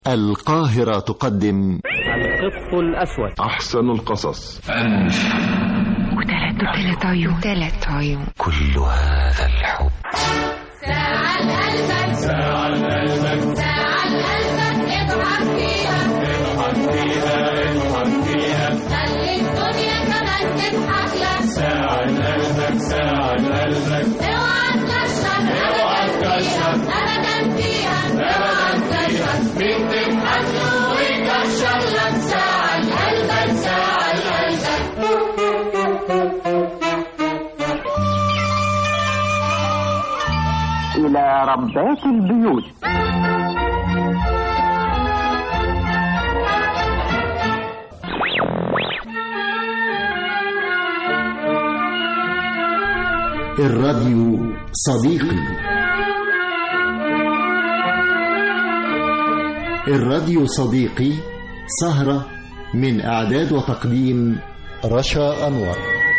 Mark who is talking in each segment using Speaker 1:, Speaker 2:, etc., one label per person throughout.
Speaker 1: القاهرة تقدم
Speaker 2: القط الأسود
Speaker 3: أحسن القصص
Speaker 4: وثلاث وثلاث عيون ثلاث عيون
Speaker 1: كل هذا الحب
Speaker 5: ساعة قلبك ساعة قلبك ساعة قلبك اضحك فيها اضحك فيها اضحك فيها خلي الدنيا كمان تضحك لك ساعة قلبك ساعة قلبك اوعى تكشر ابدا فيها ابدا فيها اوعى تكشر مين تضحك له ويكشر لك ساعة قلبك ساعة قلبك
Speaker 6: إلى ربات البيوت
Speaker 1: الراديو صديقي الراديو صديقي سهرة من إعداد وتقديم رشا أنور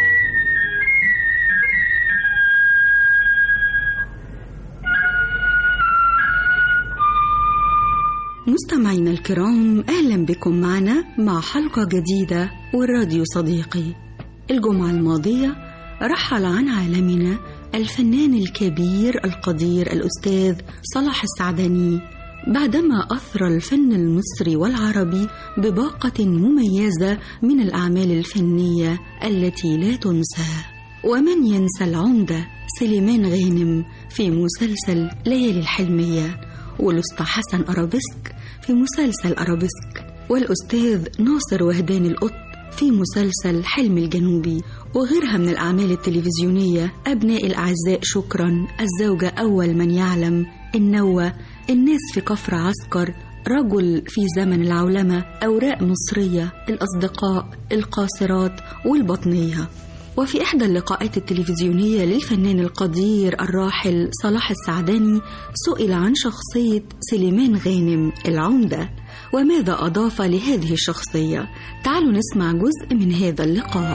Speaker 7: مستمعينا الكرام اهلا بكم معنا مع حلقه جديده والراديو صديقي الجمعه الماضيه رحل عن عالمنا الفنان الكبير القدير الاستاذ صلاح السعدني بعدما اثرى الفن المصري والعربي بباقه مميزه من الاعمال الفنيه التي لا تنسى ومن ينسى العمده سليمان غانم في مسلسل ليالي الحلميه والأسطى حسن أرابيسك في مسلسل أرابيسك والأستاذ ناصر وهدان القط في مسلسل حلم الجنوبي وغيرها من الأعمال التلفزيونية أبناء الأعزاء شكرا الزوجة أول من يعلم النوة الناس في كفر عسكر رجل في زمن العولمة أوراق مصرية الأصدقاء القاصرات والبطنية وفي إحدى اللقاءات التلفزيونية للفنان القدير الراحل صلاح السعداني سئل عن شخصية سليمان غانم العمدة وماذا أضاف لهذه الشخصية تعالوا نسمع جزء من هذا اللقاء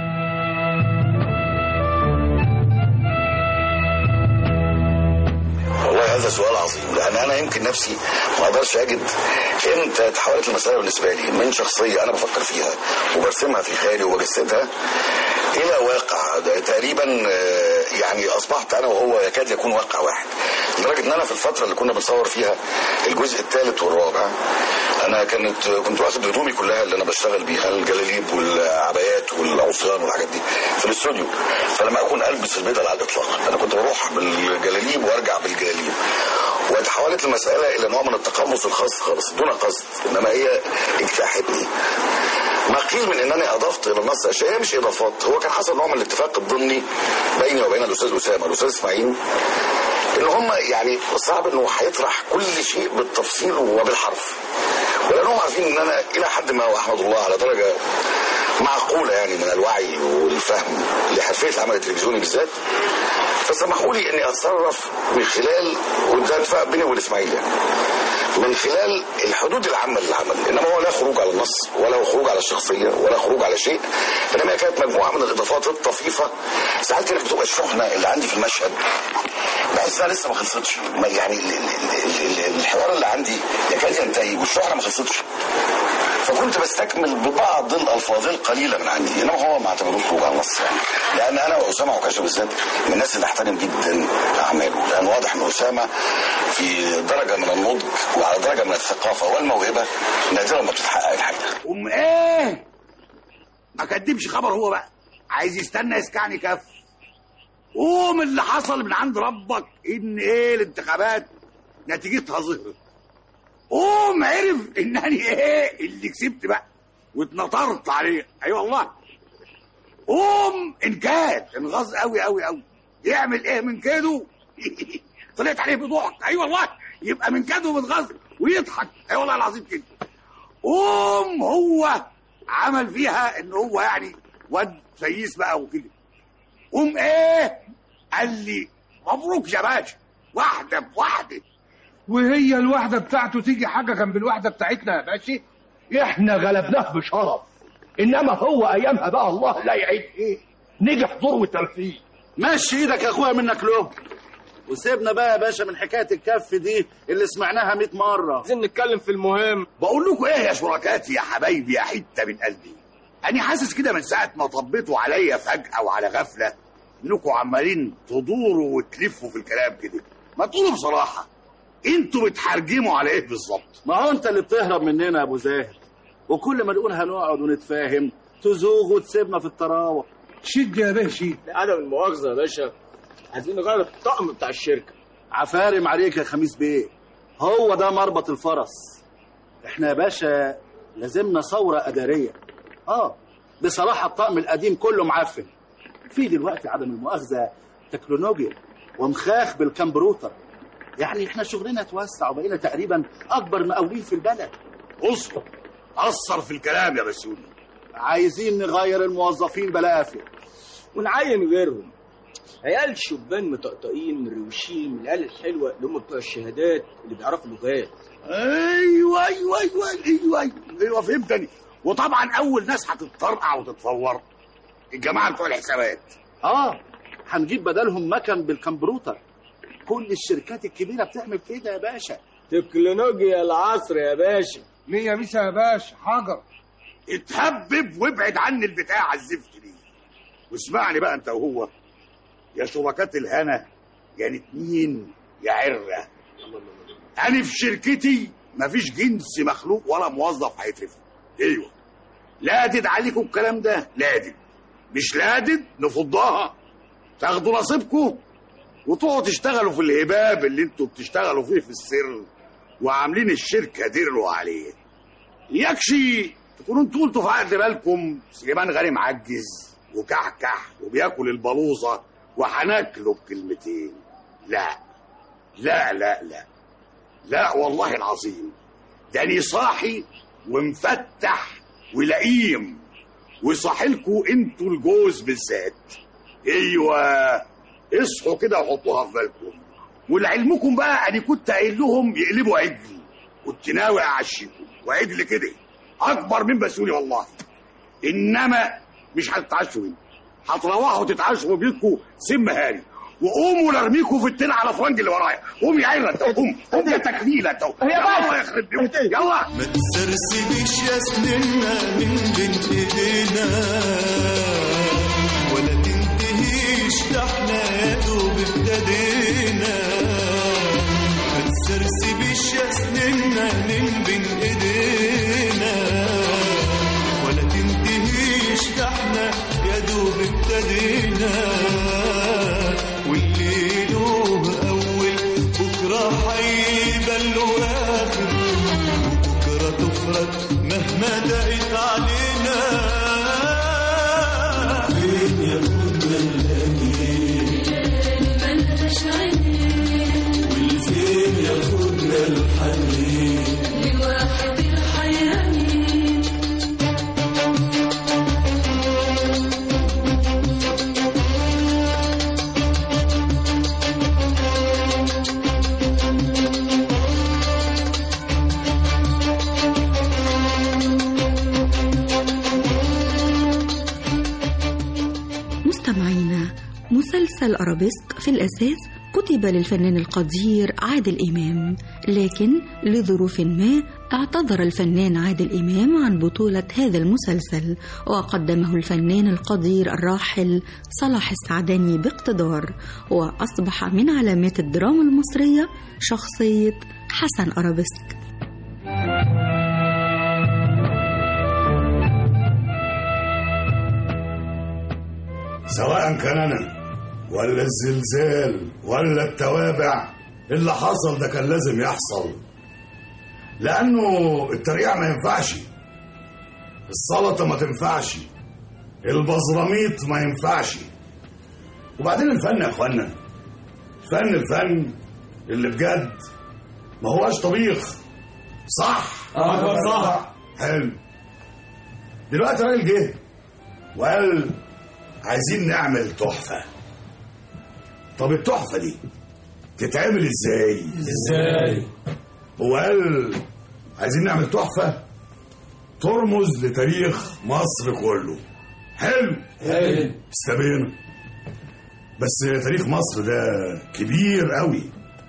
Speaker 8: والله هذا سؤال عظيم لان انا يمكن نفسي ما اقدرش اجد امتى تحولت المساله بالنسبه لي من شخصيه انا بفكر فيها وبرسمها في خيالي وبجسدها الى واقع ده تقريبا آه، يعني اصبحت انا وهو يكاد يكون واقع واحد لدرجه ان انا في الفتره اللي كنا بنصور فيها الجزء الثالث والرابع انا كانت كنت واخد هدومي كلها اللي انا بشتغل بيها الجلاليب والعبايات والعصيان والحاجات دي في الاستوديو فلما اكون البس البدل على الاطلاق انا كنت بروح بالجلاليب وارجع بالجلاليب وتحولت المسألة إلى نوع من التقمص الخاص خالص دون قصد إنما هي اجتاحتني ما قيل من انني اضفت الى النص اشياء هي مش اضافات هو كان حصل نوع من الاتفاق الضمني بيني وبين الاستاذ اسامه الاستاذ اسماعيل ان هم يعني صعب انه هيطرح كل شيء بالتفصيل وبالحرف ولانهم عارفين ان انا الى حد ما واحمد الله على درجه معقوله يعني من الوعي والفهم لحرفيه العمل التلفزيوني بالذات فسمحوا لي اني اتصرف من خلال وده اتفاق بيني وبين اسماعيل يعني من خلال الحدود العامه للعمل انما هو لا خروج على النص ولا خروج على الشخصيه ولا خروج على شيء انما هي كانت مجموعه من الاضافات الطفيفه ساعات كده بتبقى الشحنه اللي عندي في المشهد بحسها لسه ما خلصتش ما يعني ال- ال- ال- ال- الحوار اللي عندي يكاد ينتهي والشحنه ما خلصتش فكنت بستكمل ببعض الالفاظ القليله من عندي انما هو ما اعتبروش خروج على النص يعني لان انا واسامه عكاشه بالذات من الناس اللي احترم جدا اعماله لان واضح ان اسامه في درجه من النضج وعلى درجه من الثقافه والموهبه نادرا ما بتتحقق الحقيقه
Speaker 9: قوم ايه ما كدبش خبر هو بقى عايز يستنى يسكعني كف قوم اللي حصل من عند ربك ان ايه الانتخابات نتيجتها ظهرت قوم عرف انني ايه اللي كسبت بقى واتنطرت عليه اي أيوة والله قوم انكاد انغاظ قوي قوي قوي يعمل ايه من كده طلعت عليه بضحك اي أيوة والله يبقى من كده ومتغاظ ويضحك اي أيوة والله العظيم كده قوم هو عمل فيها ان هو يعني واد سيس بقى وكده قوم ايه قال لي مبروك يا باشا واحده بواحده
Speaker 10: وهي الوحدة بتاعته تيجي حاجة جنب الوحدة بتاعتنا يا باشا احنا غلبناه بشرف انما هو ايامها بقى الله لا يعيد ايه نجح دور وتنفيذ
Speaker 9: مشي ايدك يا اخويا منك له
Speaker 3: وسيبنا بقى يا باشا من حكايه الكف دي اللي سمعناها 100 مره
Speaker 10: عايزين نتكلم في المهم
Speaker 9: بقول لكم ايه يا شركاتي يا حبايبي يا حته من قلبي انا حاسس كده من ساعه ما طبيتوا عليا فجاه وعلى غفله انكم عمالين تدوروا وتلفوا في الكلام كده ما تقولوا بصراحه انتوا بتحرجموا على ايه بالظبط
Speaker 3: ما هو انت اللي بتهرب مننا يا ابو زاهر وكل ما نقول هنقعد ونتفاهم تزوغ وتسيبنا في الطراوه
Speaker 10: شد يا باشا شد
Speaker 11: عدم المؤاخذه يا باشا عايزين نغير الطقم بتاع الشركه
Speaker 3: عفارم عليك يا خميس بيه هو ده مربط الفرس احنا يا باشا لازمنا ثورة أدارية اه بصراحة الطقم القديم كله معفن في دلوقتي عدم المؤاخذة تكنولوجيا ومخاخ بالكمبروتر يعني احنا شغلنا اتوسع وبقينا تقريبا أكبر مقاولين في البلد
Speaker 9: اصبر اثر في الكلام يا بسوني
Speaker 3: عايزين نغير الموظفين بلافه
Speaker 11: ونعين غيرهم عيال شبان مطقطقين روشين من العيال الحلوه اللي هم بتوع الشهادات اللي بيعرفوا لغات
Speaker 9: ايوه ايوه ايوه ايوه ايوه, أيوة فهمتني وطبعا اول ناس هتتطرقع وتتفور الجماعه بتوع الحسابات
Speaker 3: اه هنجيب بدلهم مكن بالكمبروتر كل الشركات الكبيرة بتعمل كده يا باشا
Speaker 11: تكنولوجيا العصر يا باشا
Speaker 10: مية ميسا يا باشا حجر
Speaker 9: اتهبب وابعد عني البتاع الزفت دي واسمعني بقى انت وهو يا شركات الهنا يا اتنين يا عره انا في شركتي مفيش جنس مخلوق ولا موظف هيترفض ايوه لادد عليكم الكلام ده لادد مش لادد نفضها تاخدوا نصيبكم وتقعدوا تشتغلوا في الهباب اللي انتوا بتشتغلوا فيه في السر وعاملين الشركه ديروا عليه يكشي تكونوا انتوا قلتوا في عقد بالكم سليمان غالي معجز وكحكح وبياكل البلوزه وهناكله بكلمتين لا لا لا لا لا والله العظيم ده أنا صاحي ومفتح ولئيم وصاحلكوا انتوا الجوز بالذات ايوه اصحوا كده وحطوها في بالكم ولعلمكم بقى انا كنت قايل لهم يقلبوا عجل كنت ناوي اعشيكم وعجل كده اكبر من بسوني والله انما مش هتتعشوا هنا هتروحوا تتعشوا في بيتكم سم هاري وقوموا لارميكوا في التين على فرنج اللي ورايا قوم يا عيرة انت قوم قوم يا تكميله انت يلا الله يخرب بيوتك يلا
Speaker 12: ما تسرسبش يا سننا من بين ايدينا ولا تنتهيش ده احنا يا دوب ابتدينا ما تسرسبش يا سننا من بين ايدينا ولا تنتهيش ده احنا يا دوب ابتدينا واللي له اول بكره هيبان له اخر وبكره تفرج مهما دقت علينا فين يا خدنا الامين والفين يا خدنا الحنين
Speaker 5: لواحد الحيرانين
Speaker 7: مستمعينا مسلسل أرابيسك في الأساس كتب للفنان القدير عادل إمام لكن لظروف ما اعتذر الفنان عادل إمام عن بطولة هذا المسلسل وقدمه الفنان القدير الراحل صلاح السعداني باقتدار وأصبح من علامات الدراما المصرية شخصية حسن أرابيسك
Speaker 13: سواء كان انا ولا الزلزال ولا التوابع اللي حصل ده كان لازم يحصل لانه الترقيع ما ينفعش السلطه ما تنفعش البزراميط ما ينفعش وبعدين الفن يا اخوانا الفن الفن اللي بجد ما هواش طبيخ صح
Speaker 12: آه، صح.
Speaker 13: حلو دلوقتي راجل جه وقال عايزين نعمل تحفة طب التحفة دي تتعمل ازاي
Speaker 12: ازاي
Speaker 13: هو قال عايزين نعمل تحفة ترمز لتاريخ مصر كله حلو
Speaker 12: حلو.
Speaker 13: استبينا بس تاريخ مصر ده كبير قوي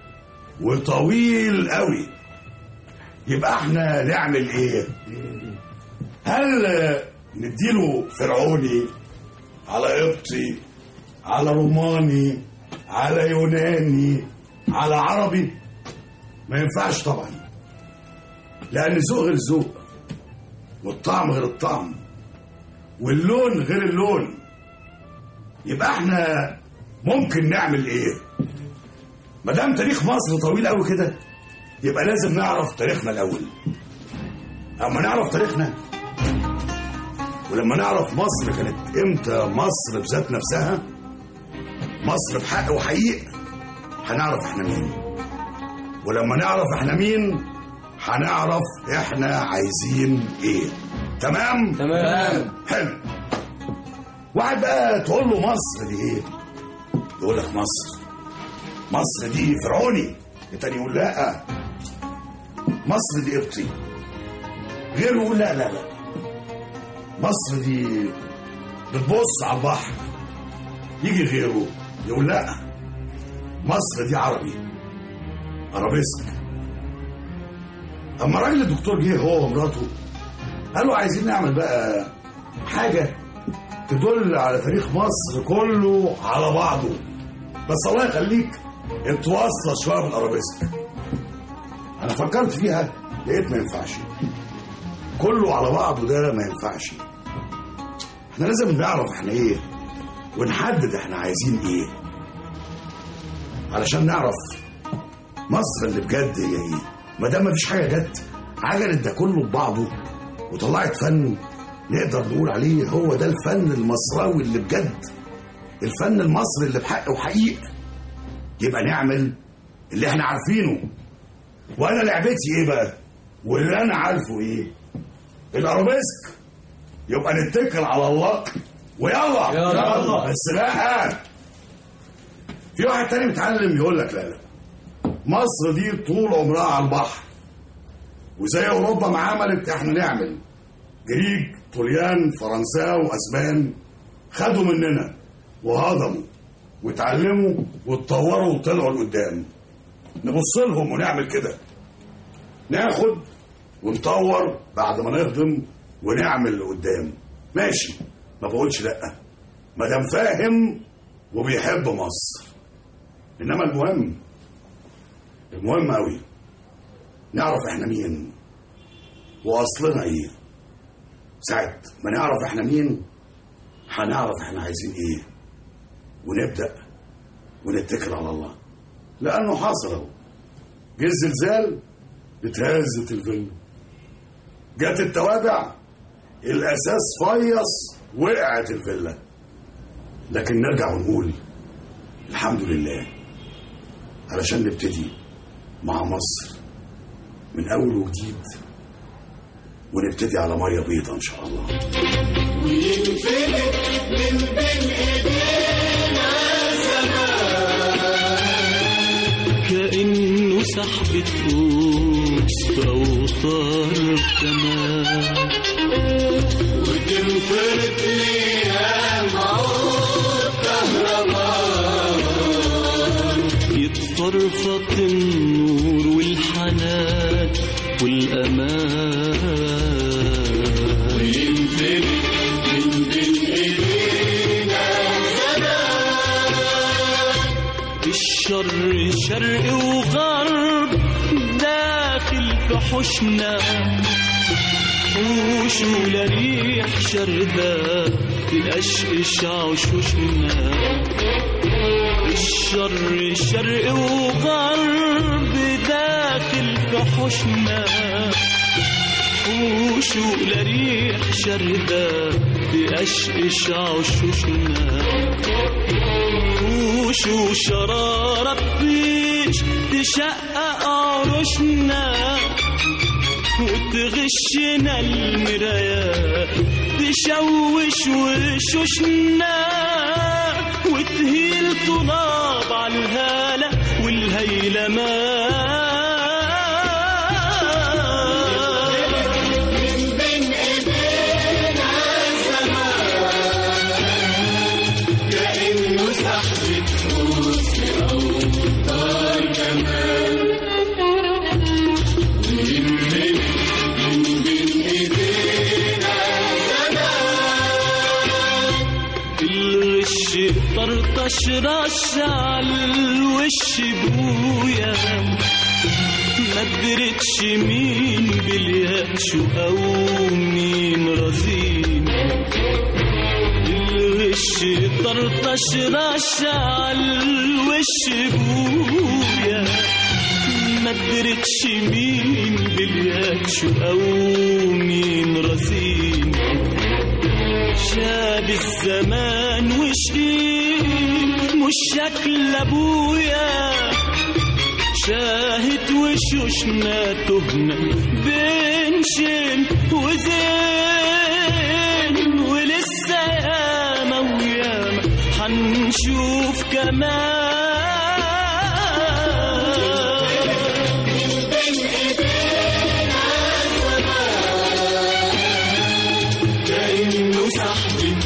Speaker 13: وطويل قوي يبقى احنا نعمل ايه هل نديله فرعوني على قبطي على روماني على يوناني على عربي ما ينفعش طبعا لان الذوق غير الذوق والطعم غير الطعم واللون غير اللون يبقى احنا ممكن نعمل ايه ما دام تاريخ مصر طويل قوي كده يبقى لازم نعرف تاريخنا الاول اما نعرف تاريخنا ولما نعرف مصر كانت امتى مصر بذات نفسها مصر بحق وحقيق هنعرف احنا مين ولما نعرف احنا مين هنعرف احنا عايزين ايه تمام
Speaker 11: تمام.
Speaker 13: حلو واحد بقى تقول له مصر دي ايه يقول لك مصر مصر دي فرعوني التاني يقول لا مصر دي قبطي غيره يقول لا لا لا مصر دي بتبص على البحر يجي غيره يقول لا مصر دي عربي ارابيسك اما راجل الدكتور جه هو ومراته قالوا عايزين نعمل بقى حاجه تدل على تاريخ مصر كله على بعضه بس الله يخليك انت واصله شويه بالارابيسك انا فكرت فيها لقيت ما ينفعش كله على بعضه ده ما ينفعش احنا لازم نعرف احنا ايه ونحدد احنا عايزين ايه علشان نعرف مصر اللي بجد هي ايه ما دام مفيش حاجه جت عجلت ده كله ببعضه وطلعت فن نقدر نقول عليه هو ده الفن المصراوي اللي بجد الفن المصري اللي بحق وحقيق يبقى نعمل اللي احنا عارفينه وانا لعبتي ايه بقى واللي انا عارفه ايه الارابيسك يبقى نتكل على الله ويلا
Speaker 11: يلا.
Speaker 13: بس لا في واحد تاني متعلم يقول لك لا لا مصر دي طول عمرها على البحر وزي اوروبا ما عملت احنا نعمل جريك طليان فرنساوي واسبان خدوا مننا وهضموا واتعلموا واتطوروا وطلعوا لقدام نبص لهم ونعمل كده ناخد ونطور بعد ما نهضم ونعمل لقدام ماشي ما بقولش لا ما دام فاهم وبيحب مصر انما المهم المهم قوي نعرف احنا مين واصلنا ايه ساعة ما نعرف احنا مين هنعرف احنا عايزين ايه ونبدأ ونتكل على الله لأنه حصل اهو جه الزلزال اتهزت الفيلا جت التوابع الأساس فيص وقعت الفيلا لكن نرجع ونقول الحمد لله علشان نبتدي مع مصر من أول وجديد ونبتدي على مية بيضة إن شاء الله
Speaker 5: وينفلت من بين ايدينا زمان
Speaker 14: كأنه سحبة فوس في أوتار السماء
Speaker 5: وتنفرد ليها معود كهرباء
Speaker 14: يتفرفط النور والحنان والأمان
Speaker 5: وينفلت من بين ايدينا زمان
Speaker 14: الشر شرق وغرب داخل في حوشنا حوش ولا ريح شردة تقشقش عشوشنا الشر شرق وغرب داخل في حوشنا حوش ولا ريح شردة تقشقش عشوشنا وش وشرارة بيش تشقق عروشنا وتغشنا المرايات تشوش وشوشنا وتهيل طناب على الهالة والهيلمان
Speaker 5: من بين ايدينا زمان كأنه سحبة
Speaker 14: طرطش رش عالوش بويا ما درتش مين بالياش او مين رزين الوش طرطش رش عالوش بويا ما درتش مين بالياش او مين رزين شاب الزمان وشقيق مش شكل ابويا شاهد وشوشنا تهنا بين شين وزين ولسه ياما وياما حنشوف كمان كأنه صاحبي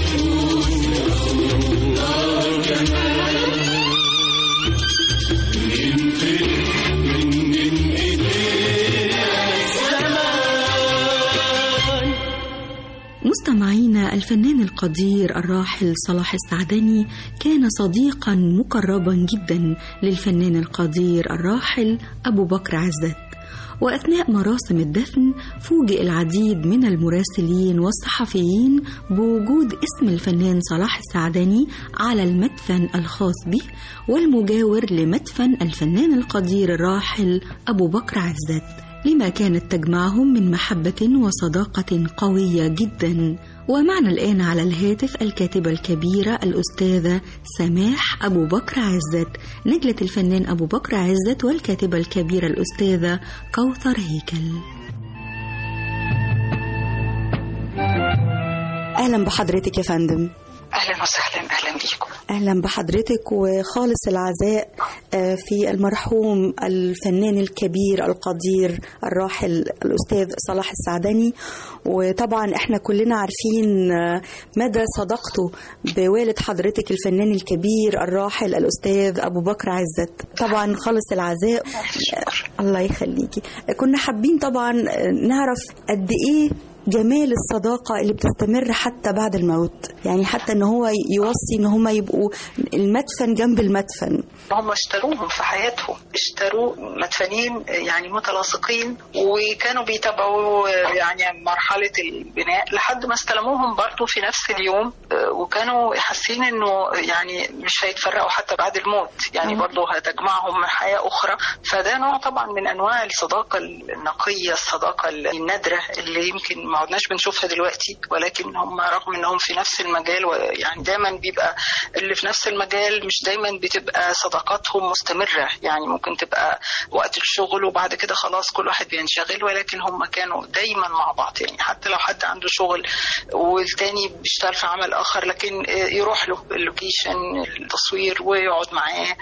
Speaker 7: مستمعينا الفنان القدير الراحل صلاح السعدني كان صديقا مقربا جدا للفنان القدير الراحل أبو بكر عزت وأثناء مراسم الدفن فوجئ العديد من المراسلين والصحفيين بوجود اسم الفنان صلاح السعدني على المدفن الخاص به والمجاور لمدفن الفنان القدير الراحل أبو بكر عزت لما كانت تجمعهم من محبة وصداقة قوية جدا ومعنا الآن على الهاتف الكاتبة الكبيرة الأستاذة سماح أبو بكر عزت نجلة الفنان أبو بكر عزت والكاتبة الكبيرة الأستاذة كوثر هيكل أهلا بحضرتك يا فندم
Speaker 15: اهلا وسهلا اهلا بيكم
Speaker 7: أهلا بحضرتك وخالص العزاء آه، في المرحوم الفنان الكبير القدير الراحل الأستاذ صلاح السعدني وطبعا احنا كلنا عارفين آه، مدى صداقته بوالد حضرتك الفنان الكبير الراحل الأستاذ أبو بكر عزت طبعا خالص العزاء آه، الله يخليكي آه، كنا حابين طبعا آه، نعرف قد إيه جمال الصداقة اللي بتستمر حتى بعد الموت يعني حتى ان هو يوصي ان هم يبقوا المدفن جنب المدفن
Speaker 15: هم اشتروهم في حياتهم اشتروا مدفنين يعني متلاصقين وكانوا بيتابعوا يعني مرحلة البناء لحد ما استلموهم برضو في نفس اليوم اه، وكانوا حاسين انه يعني مش هيتفرقوا حتى بعد الموت يعني برضو هتجمعهم من حياة أخرى فده نوع طبعا من أنواع الصداقة النقية الصداقة النادرة اللي يمكن ما عدناش بنشوفها دلوقتي ولكن هم رغم انهم في نفس المجال يعني دايما بيبقى اللي في نفس المجال مش دايما بتبقى صداقاتهم مستمرة يعني ممكن تبقى وقت الشغل وبعد كده خلاص كل واحد بينشغل ولكن هم كانوا دايما مع بعض يعني حتى لو حد عنده شغل والتاني بيشتغل في عمل اخر لكن يروح له اللوكيشن التصوير ويقعد معاه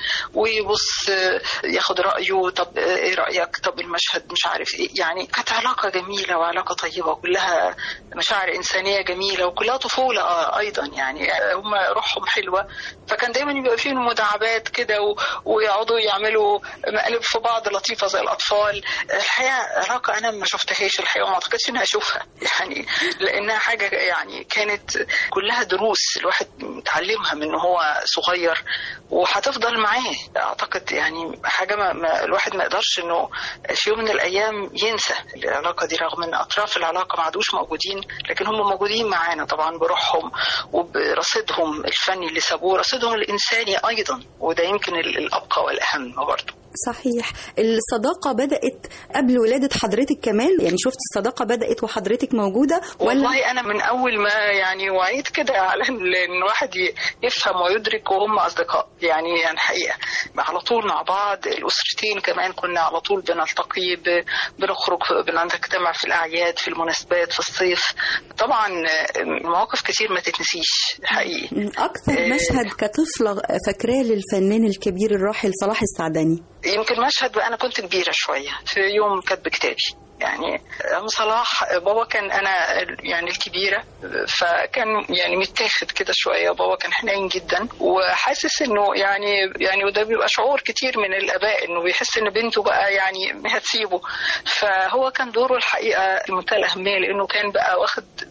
Speaker 15: ويبص ياخد رايه طب ايه رايك طب المشهد مش عارف ايه يعني كانت علاقه جميله وعلاقه طيبه وكلها مشاعر انسانيه جميله وكلها طفوله آه ايضا يعني هم روحهم حلوه فكان دايما يبقى فيهم مداعبات كده و... ويقعدوا يعملوا مقالب في بعض لطيفه زي الاطفال الحقيقه علاقه انا ما شفتهاش الحقيقه وما اعتقدش اني اشوفها يعني لانها حاجه يعني كانت كلها دروس الواحد متعلمها من هو صغير وهتفضل معاه اعتقد يعني حاجه ما, ما الواحد ما يقدرش انه في يوم من الايام ينسى العلاقه دي رغم ان اطراف العلاقه ما عادوش موجودين لكن هم موجودين معانا طبعا بروحهم وبرصيدهم الفني اللي سابوه رصيدهم الانساني ايضا وده يمكن الابقى والاهم برضه
Speaker 7: صحيح الصداقة بدأت قبل ولادة حضرتك كمان يعني شفت الصداقة بدأت وحضرتك موجودة ولا
Speaker 15: والله أنا من أول ما يعني وعيت كده على إن الواحد يفهم ويدرك وهم أصدقاء يعني يعني حقيقة على طول مع بعض الأسرتين كمان كنا على طول بنلتقي ب- بنخرج بنجتمع في الأعياد في المناسبات في الصيف طبعا مواقف كتير ما تتنسيش حقيقي
Speaker 7: أكثر مشهد كطفلة فاكراه للفنان الكبير الراحل صلاح السعدني
Speaker 15: يمكن مشهد بقى انا كنت كبيره شويه في يوم كتب كتابي يعني ام صلاح بابا كان انا يعني الكبيره فكان يعني متاخد كده شويه بابا كان حنين جدا وحاسس انه يعني يعني وده بيبقى شعور كتير من الاباء انه بيحس ان بنته بقى يعني هتسيبه فهو كان دوره الحقيقه في منتهى الاهميه لانه كان بقى واخد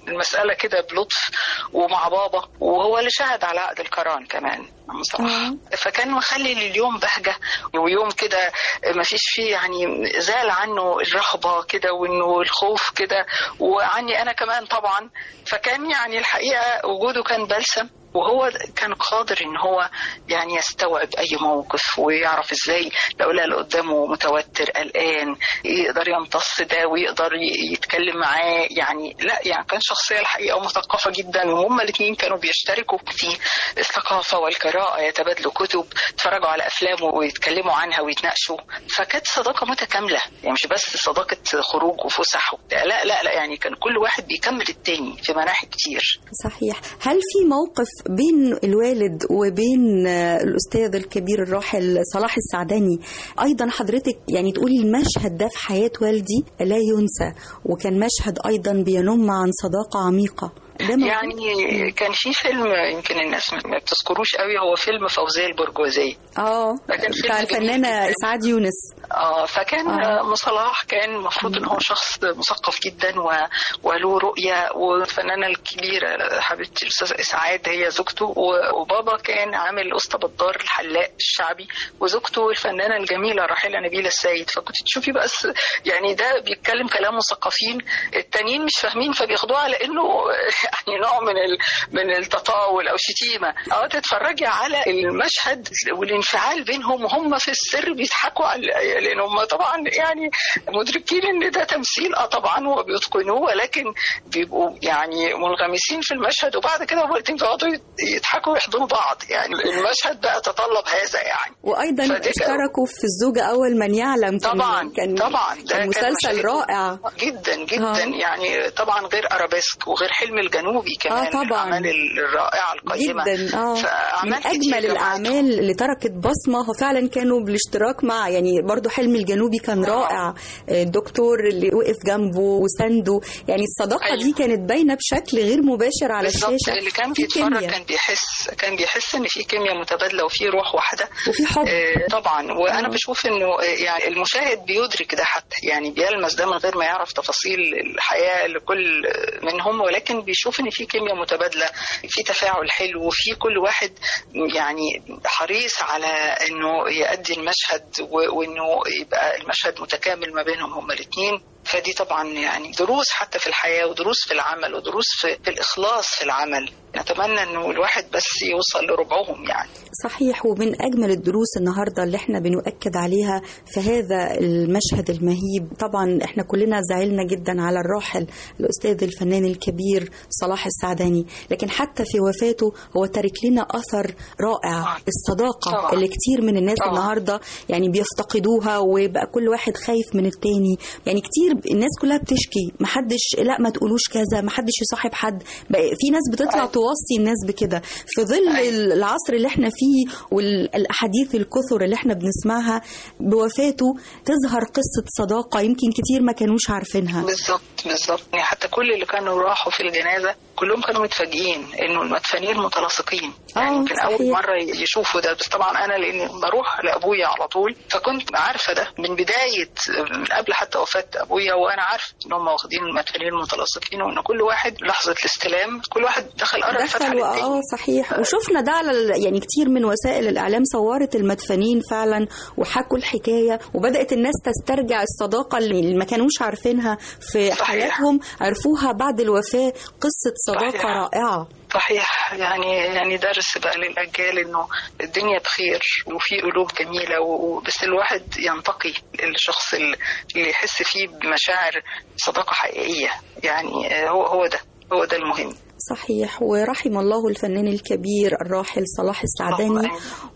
Speaker 15: المساله كده بلطف ومع بابا وهو اللي شهد على عقد القران كمان عم صلاح فكان مخلي اليوم بهجه ويوم كده ما فيش فيه يعني زال عنه الرهبه كده وانه الخوف كده وعني انا كمان طبعا فكان يعني الحقيقه وجوده كان بلسم وهو كان قادر ان هو يعني يستوعب اي موقف ويعرف ازاي لو لقى اللي قدامه متوتر قلقان يقدر يمتص ده ويقدر ي- يتكلم معاه يعني لا يعني كان شخصيه الحقيقه مثقفه جدا وهما الاثنين كانوا بيشتركوا في الثقافه والقراءه يتبادلوا كتب يتفرجوا على افلامه ويتكلموا عنها ويتناقشوا فكانت صداقه متكامله يعني مش بس صداقه خروج وفسح وبتاع. لا لا لا يعني كان كل واحد بيكمل التاني في مناحي كتير
Speaker 7: صحيح هل في موقف بين الوالد وبين آه، الأستاذ الكبير الراحل صلاح السعداني أيضا حضرتك يعني تقولي المشهد ده في حياة والدي لا ينسى وكان مشهد أيضا بينم عن صداقة عميقة ده موجود؟
Speaker 15: يعني كان في فيلم يمكن الناس ما بتذكروش قوي هو فيلم فوزية البرجوازية
Speaker 7: اه
Speaker 15: لكن فيلم
Speaker 7: بتاع
Speaker 15: جميل
Speaker 7: الفنانة إسعاد يونس
Speaker 15: اه فكان
Speaker 7: آه.
Speaker 15: آه. صلاح كان المفروض ان هو شخص مثقف جدا و... وله رؤيه والفنانه الكبيره حبيبتي الاستاذه اسعاد هي زوجته و... وبابا كان عامل اسطى بالدار الحلاق الشعبي وزوجته الفنانه الجميله الراحله نبيله السيد فكنت تشوفي بس يعني ده بيتكلم كلام مثقفين التانيين مش فاهمين فبياخدوه على انه يعني نوع من ال... من التطاول او شتيمه او تتفرجي على المشهد والانفعال بينهم وهم في السر بيضحكوا على لان هم طبعا يعني مدركين ان ده تمثيل اه طبعا وبيتقنوه ولكن بيبقوا يعني منغمسين في المشهد وبعد كده وقتين بيقعدوا يضحكوا ويحضنوا بعض يعني المشهد بقى تطلب هذا يعني
Speaker 7: وأيضا
Speaker 15: فدي-
Speaker 7: اشتركوا في الزوجة أول من يعلم كان
Speaker 15: طبعا
Speaker 7: كان
Speaker 15: طبعا ده
Speaker 7: كان مسلسل
Speaker 15: مشاهد
Speaker 7: رائع
Speaker 15: جدا جدا
Speaker 7: آه.
Speaker 15: يعني طبعا غير ارابيسك وغير حلم الجنوبي كمان
Speaker 7: آه طبعاً.
Speaker 15: الاعمال الرائعه القيمه
Speaker 7: جدا اه من
Speaker 15: فأعمال كتير
Speaker 7: اجمل
Speaker 15: جمعت.
Speaker 7: الاعمال اللي تركت بصمه هو فعلا كانوا بالاشتراك مع يعني برضو حلم الجنوبي كان رائع الدكتور اللي وقف جنبه وسنده يعني الصداقه دي كانت باينه بشكل غير مباشر على
Speaker 15: بالظبط
Speaker 7: الشاشه
Speaker 15: اللي كان
Speaker 7: في
Speaker 15: بيتفرج
Speaker 7: كيمياء.
Speaker 15: كان بيحس كان بيحس ان في كيمياء متبادله وفي روح واحده
Speaker 7: وفي حب
Speaker 15: آه طبعا وانا بشوف انه آه، يعني المشاهد بيدرك ده حتى يعني بيلمس ده من غير ما يعرف تفاصيل الحياه لكل منهم ولكن بيشوف ان في كيمياء متبادله في تفاعل حلو وفي كل واحد يعني حريص على انه يؤدي المشهد و- وانه يبقى المشهد متكامل ما بينهم هما الاثنين فدي طبعا يعني دروس حتى في الحياه ودروس في العمل ودروس في, في الاخلاص في العمل نتمنى انه الواحد بس يوصل لربعهم يعني
Speaker 7: صحيح ومن أجمل الدروس النهاردة اللي احنا بنؤكد عليها في هذا المشهد المهيب طبعا احنا كلنا زعلنا جدا على الراحل الأستاذ الفنان الكبير صلاح السعداني لكن حتى في وفاته هو تارك لنا أثر رائع الصداقة
Speaker 15: طبعاً.
Speaker 7: اللي كتير من الناس
Speaker 15: طبعاً.
Speaker 7: النهاردة يعني بيفتقدوها ويبقى كل واحد خايف من التاني يعني كتير الناس كلها بتشكي محدش لا ما تقولوش كذا محدش يصاحب حد بقى في ناس بتطلع توصي الناس بكده في ظل العصر اللي احنا فيه والاحاديث الكثر اللي احنا بنسمعها بوفاته تظهر قصه صداقه يمكن كتير ما كانوش عارفينها
Speaker 15: بالظبط بالظبط يعني حتى كل اللي كانوا راحوا في الجنازه كلهم كانوا متفاجئين انه المدفنين متلاصقين يعني
Speaker 7: آه،
Speaker 15: يمكن اول
Speaker 7: صحيح.
Speaker 15: مره يشوفوا ده بس طبعا انا لاني بروح لابويا على طول فكنت عارفه ده من بدايه من قبل حتى وفاه ابويا وانا عارفه ان هم واخدين المدفنين متلاصقين وان كل واحد لحظه الاستلام كل واحد دخل قرب فتح
Speaker 7: دخل
Speaker 15: للتاني
Speaker 7: اه صحيح وشفنا ده على ال- يعني كتير من وسائل الاعلام صورت المدفنين فعلا وحكوا الحكايه وبدات الناس تسترجع الصداقه اللي ما كانوش عارفينها في
Speaker 15: صحيح.
Speaker 7: حياتهم عرفوها بعد الوفاه قصه صداقه
Speaker 15: صحيح.
Speaker 7: رائعه
Speaker 15: صحيح يعني يعني درس بقى للاجيال انه الدنيا بخير وفي قلوب جميله و- و- بس الواحد ينتقي الشخص اللي اللي يحس فيه بمشاعر صداقه حقيقيه يعني آه، هو هو ده هو ده المهم
Speaker 7: صحيح ورحم الله الفنان الكبير الراحل صلاح السعداني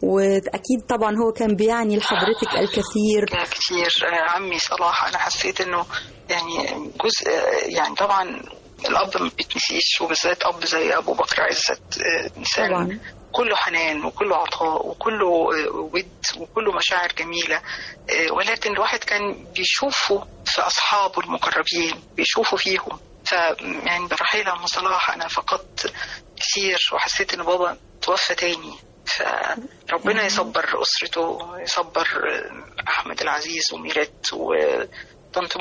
Speaker 7: واكيد طبعا هو كان بيعني لحضرتك الكثير
Speaker 15: كتير آه، عمي صلاح انا حسيت انه يعني جزء آه، يعني طبعا الاب ما بيتنسيش وبالذات اب زي ابو بكر عزت آه، انسان
Speaker 7: طبعا
Speaker 15: كله حنان وكله عطاء وكله آه، ود وكله مشاعر جميلة آه، ولكن الواحد كان بيشوفه في أصحابه المقربين بيشوفه فيهم ف يعني برحيل عم صلاح أنا فقدت كتير وحسيت إن بابا توفى تاني فربنا يصبر أسرته يصبر آه، أحمد العزيز وميرت وطنط منى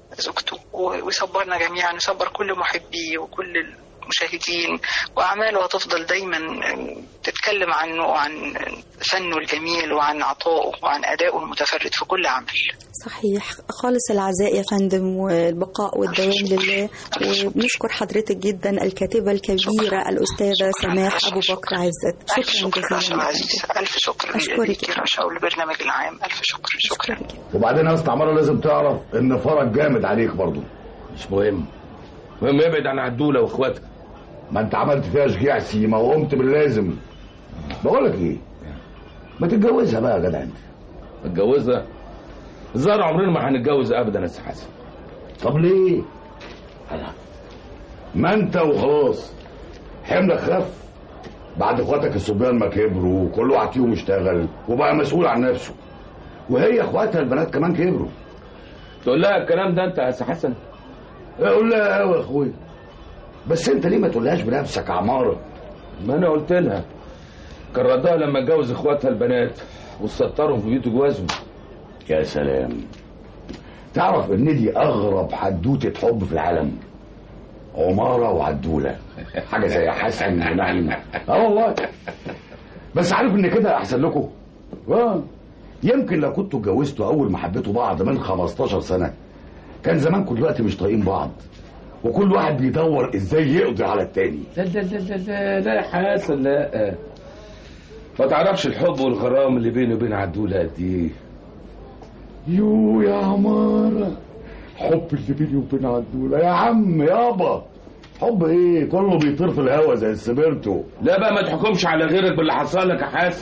Speaker 15: زوجته و- ويصبرنا جميعا يصبر كل محبيه وكل المشاهدين وأعماله هتفضل دايما تتكلم عنه وعن فنه الجميل وعن عطائه وعن أدائه المتفرد في كل عمل
Speaker 16: صحيح خالص العزاء يا فندم والبقاء والدوام لله وبنشكر حضرتك جدا الكاتبة الكبيرة الأستاذة سماح أبو بكر عزت
Speaker 15: ألف
Speaker 16: شكرا
Speaker 15: شكر
Speaker 16: جزيلا
Speaker 15: رشا عزيز ألف شكر
Speaker 16: أشكرك.
Speaker 15: ليكي رشا وللبرنامج العام ألف شكر شكرا
Speaker 13: وبعدين يا اسطى عماره لازم تعرف ان فرج جامد عليك برضه
Speaker 17: مش مهم المهم ابعد عن عدوله واخواتها
Speaker 13: ما انت عملت فيها شجيع سيما وقمت باللازم بقول لك ايه ما تتجوزها بقى يا جدع انت
Speaker 17: اتجوزها الظاهر عمرنا ما هنتجوز ابدا يا سي حسن
Speaker 13: طب ليه هلا. ما انت وخلاص حملك خف بعد اخواتك الصبيان ما كبروا وكل واحد فيهم اشتغل وبقى مسؤول عن نفسه وهي اخواتها البنات كمان كبروا
Speaker 17: تقول لها الكلام ده انت يا سي حسن
Speaker 13: اقول لها قوي يا اخويا بس انت ليه ما تقولهاش بنفسك عماره
Speaker 17: ما انا قلت لها كان ردها لما اتجوز اخواتها البنات وسطرهم في بيوت جوازهم
Speaker 13: يا سلام تعرف ان دي اغرب حدوته حب في العالم عماره وعدوله حاجه زي حسن ونعيم اه والله بس عارف ان كده احسن لكم اه يمكن لو كنتوا اتجوزتوا اول ما حبيتوا بعض من 15 سنه كان زمانكم دلوقتي مش طايقين بعض وكل واحد بيدور ازاي يقضي على التاني
Speaker 17: لا لا لا لا لا, لا يا حسن لا ما تعرفش الحب والغرام اللي بيني وبين عدوله قد ايه
Speaker 13: يو يا عمارة حب اللي بيني وبين عدولة يا عم يابا حب ايه كله بيطير في الهوا زي السبيرتو
Speaker 17: لا بقى ما تحكمش على غيرك باللي حصل لك يا حسن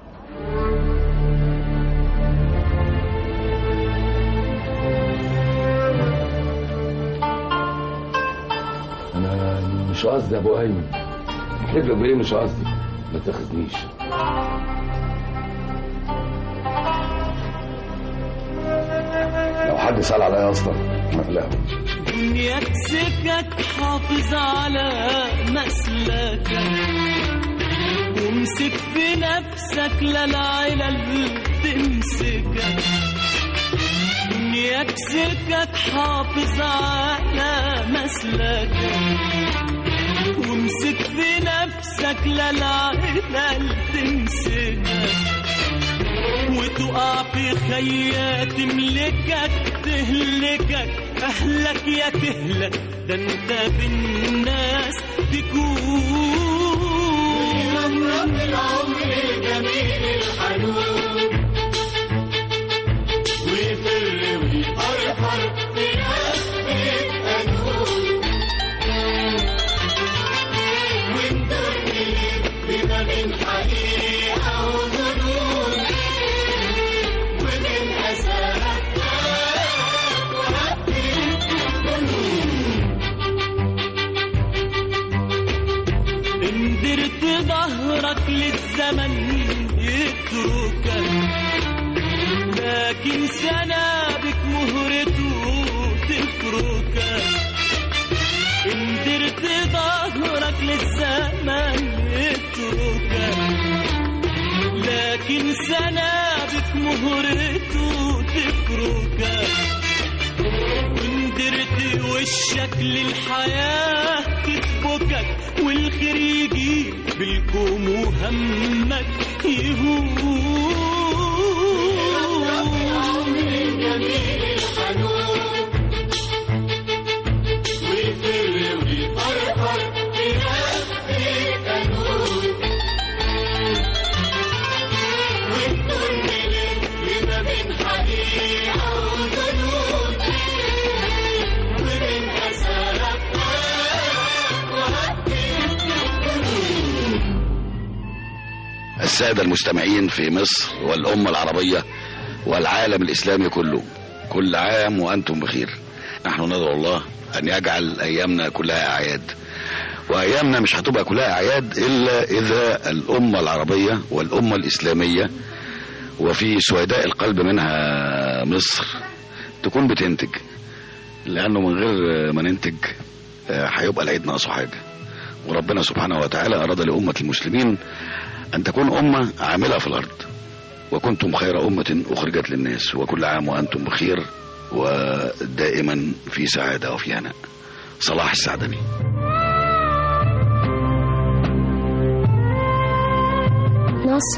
Speaker 17: انا مش قصدي يا ابو ايمن احلف لك بايه مش قصدي ما تاخذنيش
Speaker 13: لو حد سأل عليا اصلا انا في القهوة
Speaker 14: دنياك سكك حافظ على مسلكك وامسك في نفسك لا العلل تمسكك دنياك سكك حافظ على مسلكك وامسك في نفسك لا العلل تمسكك وتقع في خيات تملكك تهلكك اهلك يا تهلك ده انت بالناس تكون
Speaker 5: رب العمر الجميل الحنون ويفر ويفرفر في نفسك قانون والدنيا بما من حقيقة وظنون ومن أسرك
Speaker 14: إن درت ظهرك للزمن يتركك لكن سنابك مهرته تفركك إن درت ظهرك للزمن يتركك لكن سنابك مهرته تفركك وإن درت وشك للحياة تسبكك والخير يجي بالكوم وهمك يهون
Speaker 5: الجميل الحنون ويفر ويفرفر في نفسك قانون والدنيا بما من حقيقة وظنون ومن أسرك
Speaker 8: السادة المستمعين في مصر والأمة العربية والعالم الإسلامي كله كل عام وأنتم بخير نحن ندعو الله أن يجعل أيامنا كلها أعياد وأيامنا مش هتبقى كلها أعياد إلا إذا الأمة العربية والأمة الإسلامية وفي سويداء القلب منها مصر تكون بتنتج لأنه من غير ما ننتج آه، هيبقى العيد ناقصه حاجة وربنا سبحانه وتعالى أراد لأمة المسلمين أن تكون أمة عاملة في الأرض وكنتم خير أمة أخرجت للناس وكل عام وأنتم بخير ودائما في سعادة وفي هناء صلاح السعدني
Speaker 18: نصر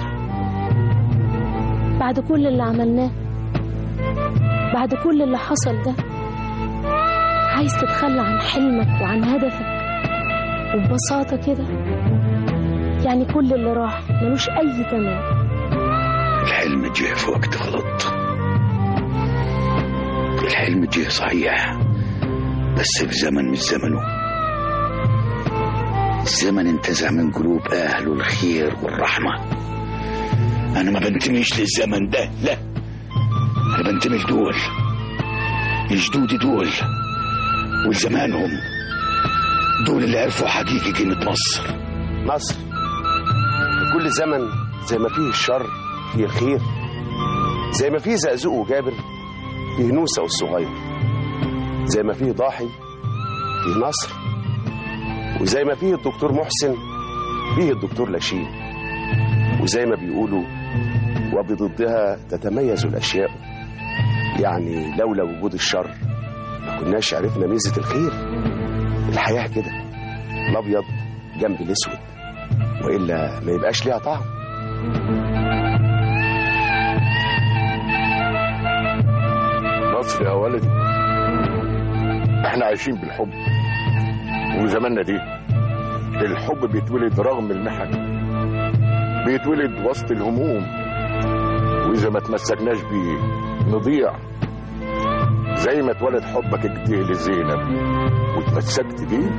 Speaker 18: بعد كل اللي عملناه بعد كل اللي حصل ده عايز تتخلى عن حلمك وعن هدفك وببساطة كده يعني كل اللي راح ملوش أي تمام
Speaker 8: الحلم جه في وقت غلط الحلم جه صحيح بس في زمن مش زمنه الزمن انتزع من قلوب أهله الخير والرحمة أنا ما بنتميش للزمن ده لا أنا بنتمي لدول لجدودي دول ولزمانهم دول اللي عرفوا حقيقي قيمة مصر
Speaker 19: مصر في كل زمن زي ما فيه الشر فيه الخير زي ما فيه زقزوق وجابر فيه نوسة والصغير زي ما فيه ضاحي فيه نصر وزي ما فيه الدكتور محسن فيه الدكتور لاشين وزي ما بيقولوا وبضدها تتميز الأشياء يعني لولا وجود الشر ما كناش عرفنا ميزة الخير الحياة كده الأبيض جنب الأسود وإلا ما يبقاش ليها طعم
Speaker 20: مصر يا ولدي احنا عايشين بالحب وزماننا دي الحب بيتولد رغم المحن بيتولد وسط الهموم واذا ما تمسكناش بيه نضيع زي ما اتولد حبك كده لزينب وتمسكت بيه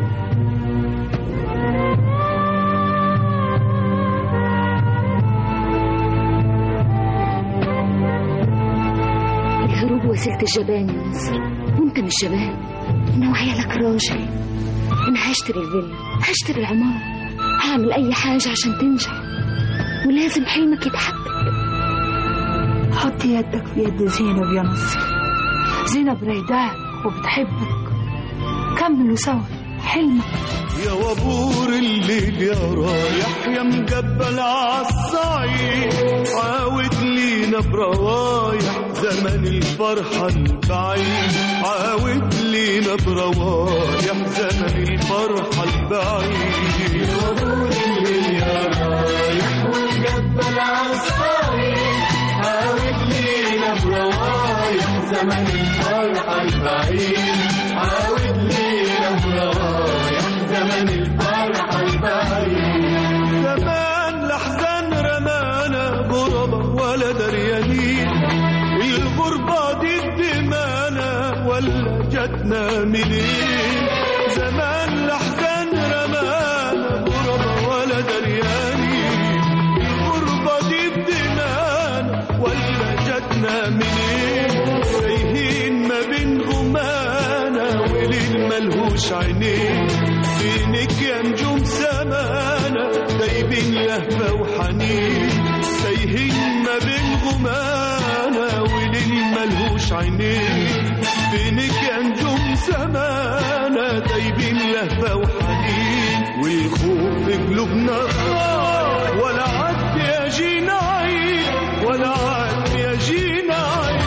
Speaker 21: الهروب وسيلة الجبان يا نصر وانت مش جبان انا وعيالك راجل انا هشتري الفيلا هشتري العمارة هعمل اي حاجة عشان تنجح ولازم حلمك يتحقق
Speaker 22: حط يدك في يد زينب يا نصر زينب رايداك وبتحبك كملوا سوا حلمك
Speaker 12: يا وبور الليل يا رايح يا مجبل عالصعيد عاود لينا بروايح زمن الفرحة البعيد عاود لينا بروايح زمن الفرحة البعيد يا وبور الليل يا رايح ومجبل عالصعيد عاود لينا بروايح زمن الفرحة البعيد عاود لينا بروايح زمن الفرحة البعيد زمان لحزن رمانا غربة ولا دريانين الغربة دي الدمانة ولا جاتنا منين زمان لحزن رمانا غربة ولا دريانين الغربة دي الدمانة ولا جاتنا منين تايهين ما بين غمانة وليل ملهوش عينين فينك يا نجوم سمانة دايبين لهفة وحنين تايهين ما بين غمانة وليل ملهوش عينين فينك يا نجوم سمانة دايبين لهفة وحنين والخوف في قلوبنا طار ولا عد يا جينا عيد ولا عد يا جينا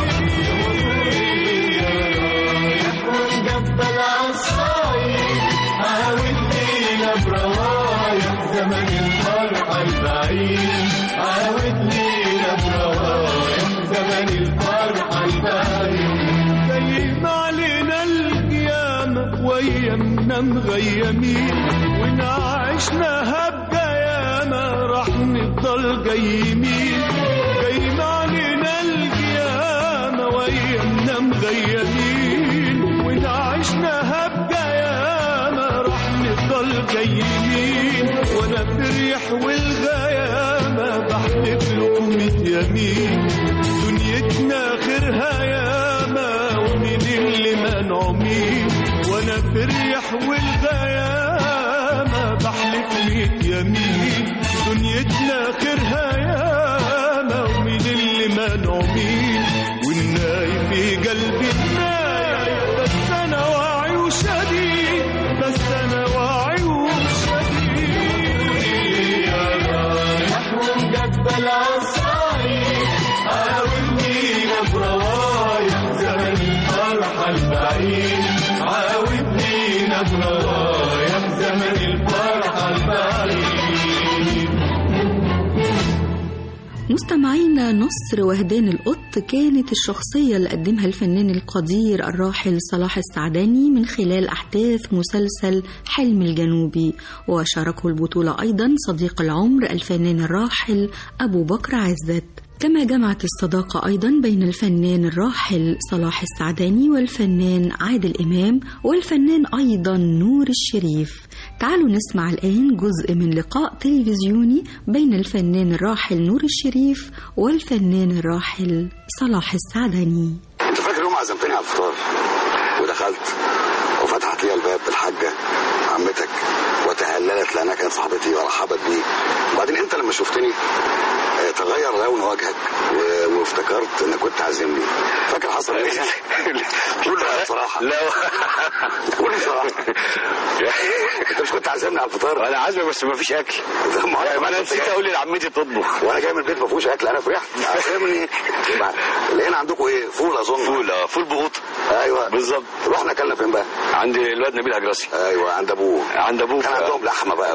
Speaker 12: عيد ونقبل عالصايد عاود لينا بروايح زمن الفرحة البعيد عاود لينا بروايح زمن الفرحة البعيد جايين علينا القيامة ويمنا مغيمين ونعيشناها بقيامة راح نفضل جايمين جايين علينا القيامة ويمنا مغيمين ونعيشناها بقيامة راح نفضل جايين وانا بريح والغيامة بحلف لكم يمين دنيتنا خيرها ياما ومين اللي منعومين وانا بريح والغيامة بحلف ليك يمين دنيتنا خيرها ياما ومين اللي منعومين والناي في قلبي الناي بس انا واعي وشديد بس انا واعي وشديد يا رايح ومقبل عالصعيد حاول لينا بروايح زمن معاك رواية في زمن الفرحة البعيد
Speaker 7: مستمعينا نصر وهدان القط كانت الشخصية اللي قدمها الفنان القدير الراحل صلاح السعداني من خلال أحداث مسلسل حلم الجنوبي وشاركه البطولة أيضا صديق العمر الفنان الراحل أبو بكر عزت كما جمعت الصداقة أيضا بين الفنان الراحل صلاح السعداني والفنان عادل إمام والفنان أيضا نور الشريف تعالوا نسمع الآن جزء من لقاء تلفزيوني بين الفنان الراحل نور الشريف والفنان الراحل صلاح السعداني
Speaker 8: انت فاكر يوم عزمتني على الفطار ودخلت وفتحت لي الباب بالحاجه عمتك وتهللت لانها كانت صاحبتي ورحبت بي وبعدين انت لما شفتني آه، تغير لون وجهك و- وافتكرت انك كنت عازمني فاكر حصل ايه؟ قول لي بصراحه لا قول لي بصراحه انت مش كنت عازمني على الفطار انا عازمك بس ما فيش اكل ما انا نسيت اقول لعمتي تطبخ وانا جاي من البيت ما فيهوش اكل انا فرحت عازمني لقينا عندكم ايه فول اظن فول اه فول بقوط ايوه بالظبط رحنا اكلنا فين بقى عند الواد نبيل هجرسي ايوه عند ابوه عند ابوه كان عندهم لحمه بقى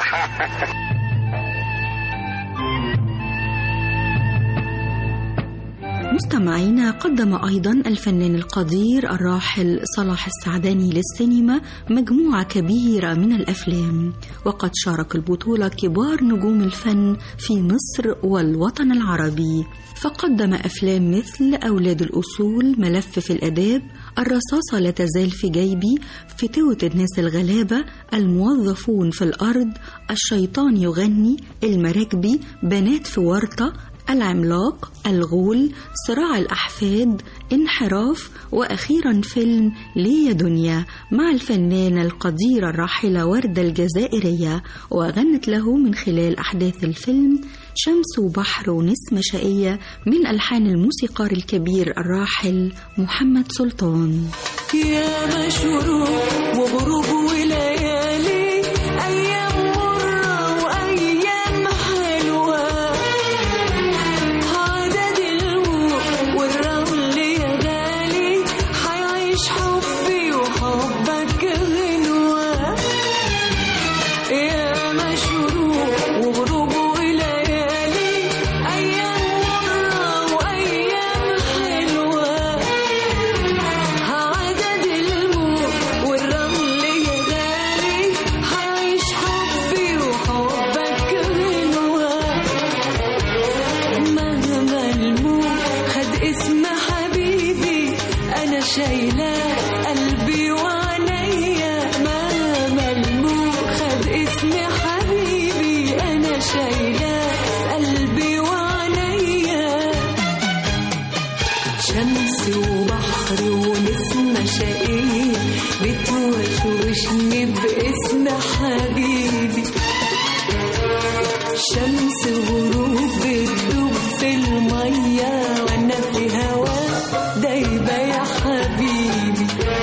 Speaker 7: مستمعينا قدم أيضا الفنان القدير الراحل صلاح السعداني للسينما مجموعة كبيرة من الأفلام وقد شارك البطولة كبار نجوم الفن في مصر والوطن العربي فقدم أفلام مثل أولاد الأصول ملف في الأداب الرصاصة لا تزال في جيبي فتوة الناس الغلابة الموظفون في الأرض الشيطان يغني المراكبي بنات في ورطة العملاق الغول صراع الأحفاد انحراف وأخيرا فيلم ليا دنيا مع الفنانة القديرة الراحلة وردة الجزائرية وغنت له من خلال أحداث الفيلم شمس وبحر ونسمة شقية من ألحان الموسيقار الكبير الراحل محمد سلطان
Speaker 14: يا مشروق وغروب وليالي أيام مرة وأيام حلوة عدد الموت والرمل يا غالي حيعيش حبي وحبك غنوة يا مشروق وغروب وليالي أيام مرة وأيام حلوة عدد الموت والرمل يا غالي حيعيش حبي وحبك غنوة مهما الموت خد اسم حبيبي أنا شايلاه قلبي وعينيا مهما الموت خد اسم حبيبي أنا شايلاه قلبي وعينيا شمس وبحر ونسمة شقية بتوشوشني باسم حبيبي شمس غروب بتدوب في المية وانا في هوا دايبة يا حبيبي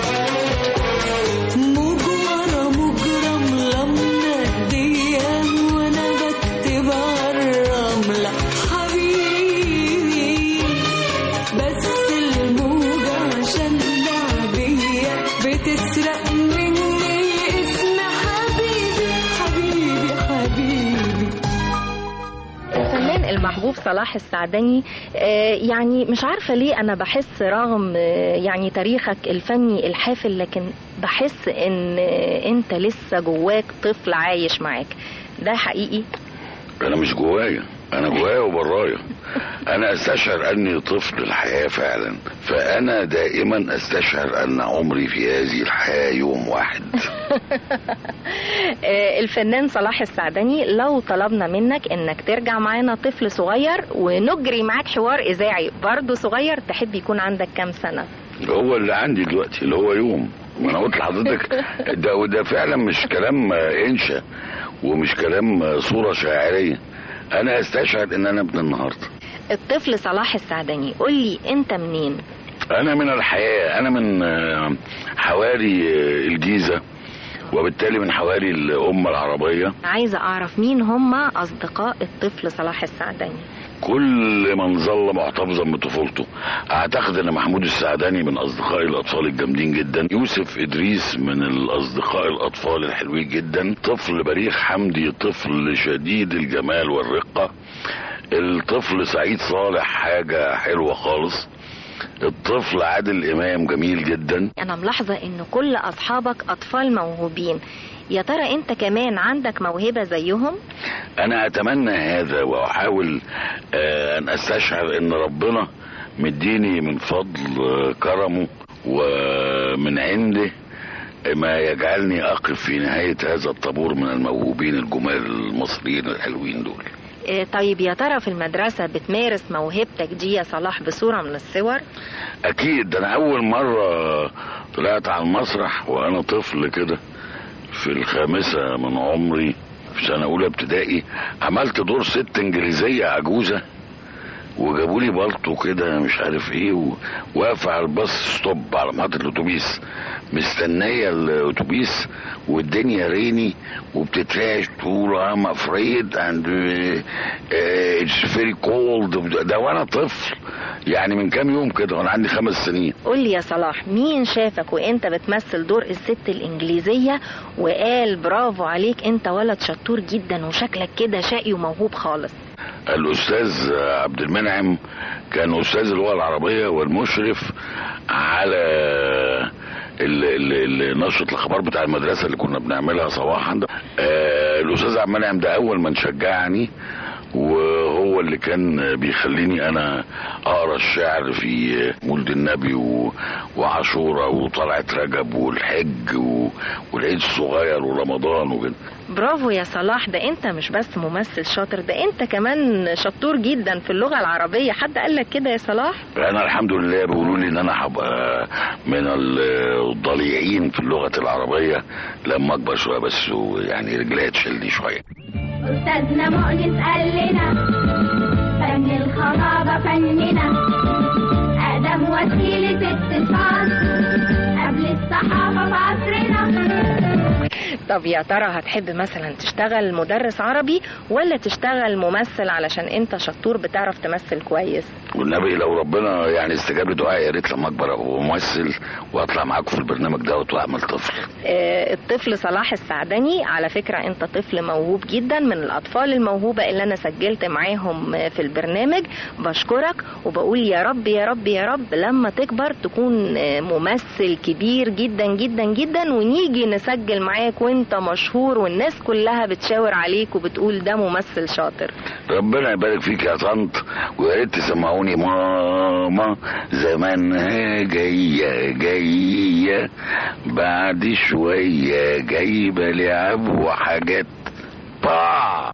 Speaker 14: موج ورا موج رملة منادية وانا بكتب عالرملة حبيبي بس الموجة عشان لعبية بتسرق مني اسم حبيبي حبيبي حبيبي
Speaker 2: الفنان المحبوب صلاح السعدني آه، يعني مش عارفة ليه أنا بحس رغم آه، يعني تاريخك الفني الحافل لكن بحس إن آه، أنت لسه جواك طفل عايش معاك ده حقيقي
Speaker 4: انا مش جوايا انا جوايا وبرايا انا استشعر اني طفل الحياه فعلا فانا دائما استشعر ان عمري في هذه الحياه يوم واحد
Speaker 2: آه، الفنان صلاح السعدني لو طلبنا منك انك ترجع معانا طفل صغير ونجري معاك حوار اذاعي برضه صغير تحب يكون عندك كام سنه
Speaker 4: هو اللي عندي دلوقتي اللي هو يوم ما انا قلت لحضرتك ده وده فعلا مش كلام آه، انشا ومش كلام آه، صوره شاعريه انا استشعر ان انا ابن النهارده
Speaker 2: الطفل صلاح السعدني قول لي انت منين
Speaker 4: انا من الحياه انا من آه، حواري آه، الجيزه وبالتالي من حواري الامه العربيه
Speaker 2: عايزه اعرف مين هم اصدقاء الطفل صلاح السعدني
Speaker 4: كل من ظل محتفظا بطفولته اعتقد ان محمود السعداني من اصدقائي الاطفال الجامدين جدا يوسف ادريس من الاصدقاء الاطفال الحلوين جدا طفل بليغ حمدي طفل شديد الجمال والرقه الطفل سعيد صالح حاجه حلوه خالص الطفل عادل امام جميل جدا
Speaker 2: انا ملاحظه ان كل اصحابك اطفال موهوبين يا ترى انت كمان عندك موهبه زيهم
Speaker 4: انا اتمنى هذا واحاول آه، ان استشعر ان ربنا مديني من فضل آه، كرمه ومن عنده ما يجعلني اقف في نهايه هذا الطابور من الموهوبين الجمال المصريين الحلوين دول
Speaker 2: آه، طيب يا ترى في المدرسه بتمارس موهبتك دي يا صلاح بصوره من الصور
Speaker 4: اكيد انا اول مره طلعت على المسرح وانا طفل كده في الخامسه من عمري في سنه اولى ابتدائي عملت دور ست انجليزيه عجوزه وجابوا لي بالطو كده مش عارف ايه و- واقفه على الباص ستوب على محطه الاتوبيس مستنيه الاتوبيس والدنيا ريني وبتترعش تقول ام افريد اند اتس فيري كولد ده وانا طفل يعني من كام يوم كده وانا عندي خمس سنين
Speaker 2: قول لي يا صلاح مين شافك وانت بتمثل دور الست الانجليزيه وقال برافو عليك انت ولد شطور جدا وشكلك كده شقي وموهوب خالص
Speaker 4: الاستاذ عبد المنعم كان استاذ اللغه العربيه والمشرف على ال- ال- ال- نشرة الاخبار بتاع المدرسه اللي كنا بنعملها صباحا ده آه، الاستاذ عبد المنعم ده اول من شجعني وهو اللي كان بيخليني انا اقرا الشعر في مولد النبي و- وعاشوراء وطلعه رجب والحج و- والعيد الصغير ورمضان وكده
Speaker 2: برافو يا صلاح ده انت مش بس ممثل شاطر ده انت كمان شطور جدا في اللغه العربيه حد قال لك كده يا صلاح
Speaker 4: انا الحمد لله بيقولوا لي ان انا هبقى من ال- الضليعين في اللغه العربيه لما اكبر شويه بس يعني رجليا تشيلني شويه
Speaker 5: أستاذنا مؤنس قال لنا فن الخطابة فننا أقدم وسيلة اتصال قبل الصحافة في عصرنا
Speaker 2: طب يا ترى هتحب مثلا تشتغل مدرس عربي ولا تشتغل ممثل علشان انت شطور بتعرف تمثل كويس
Speaker 4: والنبي لو ربنا يعني استجاب لدعائي يا ريت لما اكبر ابقى ممثل واطلع معاكم في البرنامج دوت واعمل طفل
Speaker 2: آه، الطفل صلاح السعدني على فكرة انت طفل موهوب جدا من الاطفال الموهوبة اللي انا سجلت معاهم آه، في البرنامج بشكرك وبقول يا رب يا رب يا رب لما تكبر تكون آه، ممثل كبير جدا جدا جدا ونيجي نسجل معاك وانت مشهور والناس كلها بتشاور عليك وبتقول ده ممثل شاطر
Speaker 4: ربنا يبارك فيك يا طنط ويا ريت تسمعوني ماما زمانها جاية جاية بعد شوية جايبة لعب وحاجات با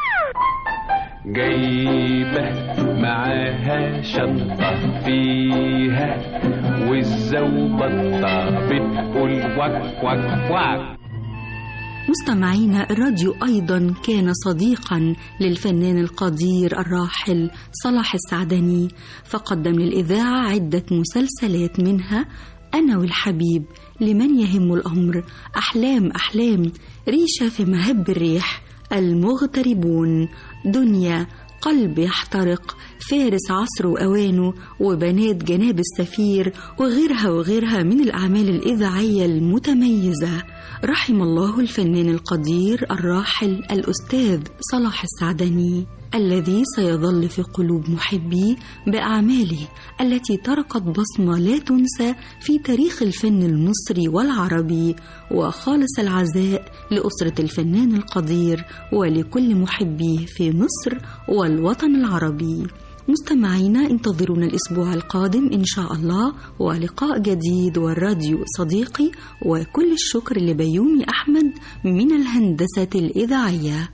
Speaker 1: جايبة معاها شنطة فيها والزوبطة بتقول وك وك وك
Speaker 7: مستمعينا الراديو أيضا كان صديقا للفنان القدير الراحل صلاح السعدني فقدم للإذاعة عدة مسلسلات منها أنا والحبيب لمن يهم الأمر أحلام أحلام ريشة في مهب الريح المغتربون دنيا قلب يحترق فارس عصره وأوانه وبنات جناب السفير وغيرها وغيرها من الأعمال الإذاعية المتميزة رحم الله الفنان القدير الراحل الأستاذ صلاح السعدني الذي سيظل في قلوب محبيه بأعماله التي تركت بصمة لا تنسى في تاريخ الفن المصري والعربي وخالص العزاء لأسرة الفنان القدير ولكل محبيه في مصر والوطن العربي مستمعينا انتظرونا الأسبوع القادم إن شاء الله ولقاء جديد والراديو صديقي وكل الشكر لبيومي أحمد من الهندسة الإذاعية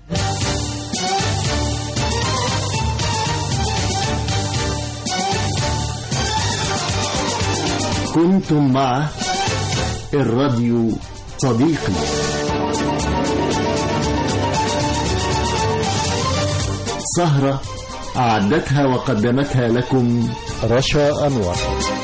Speaker 6: كنتم مع الراديو صديقي سهرة أعدتها وقدمتها لكم رشا أنور